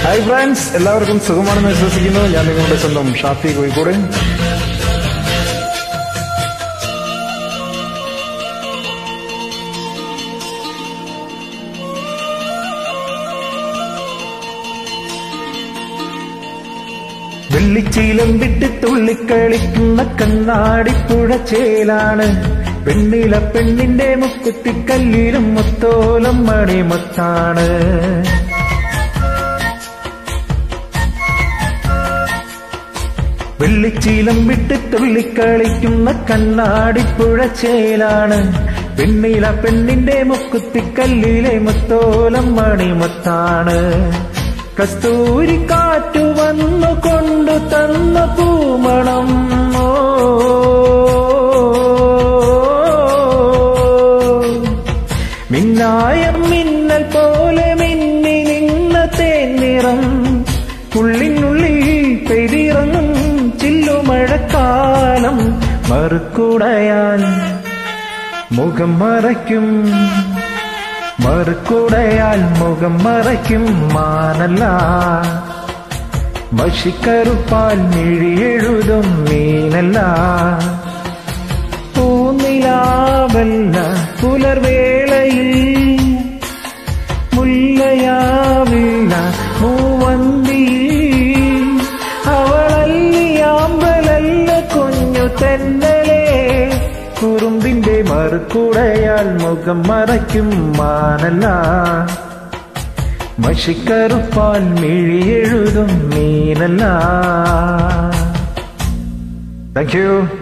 hi friends എല്ലാവർക്കും സുഖമാണെന്ന് വിശ്വസിക്കുന്നു ഞാൻ നിങ്ങളുടെ സ്വന്തം ഷാഫി കോഴിക്കോട് വെള്ളിച്ചീലം വിട്ട് തുള്ളിക്കളിക്കുന്ന കണ്ണാടിപ്പുഴ ചേലാണ് പെണ്ണില പെണ്ണിന്റെ മുക്കുത്തിക്കല്ലിലും മുത്തോലം മണിമുത്താണ് വെള്ളിച്ചീലം വിട്ട് തുള്ളിക്കളിക്കുന്ന കണ്ണാടിപ്പുഴ ചേലാണ് പെണ്ണില പെണ്ണിന്റെ മുക്കുത്തിക്കല്ലിലെ മുത്തോലം മണിമുത്താണ് കസ്തൂരി കാറ്റു വന്നു കൊണ്ടു തന്ന പൂമണം ഓ മിന്നായം മിന്നൽ പോലെ മിന്നി നിന്ന തേന്നിറം ഉള്ളിനുള്ളിൽ പെയ്തിറങ്ങും ചില്ലുമഴക്കാലം മറുക്കുടയാൽ മുഖം മറയ്ക്കും മറുക്കുടയാൽ മുഖം മറയ്ക്കും മാനല്ല മഷിക്കറുപ്പാൽ മിഴിയെഴുതും മീനല്ല പൂനിലാവല്ല പുലർവേളയിൽ മുല്ലയാവില്ല മൂവന്തിയിൽ അവളല്ലിയാമ്പലല്ല കുഞ്ഞു തെന്നലേ കുറുമ്പിന്റെ മറുക്കുടയാൽ മുഖം മറയ്ക്കും മാനല്ല മഷിക്കറുപ്പാൽ മിഴിയെഴുതും മീനല്ല താങ്ക് യു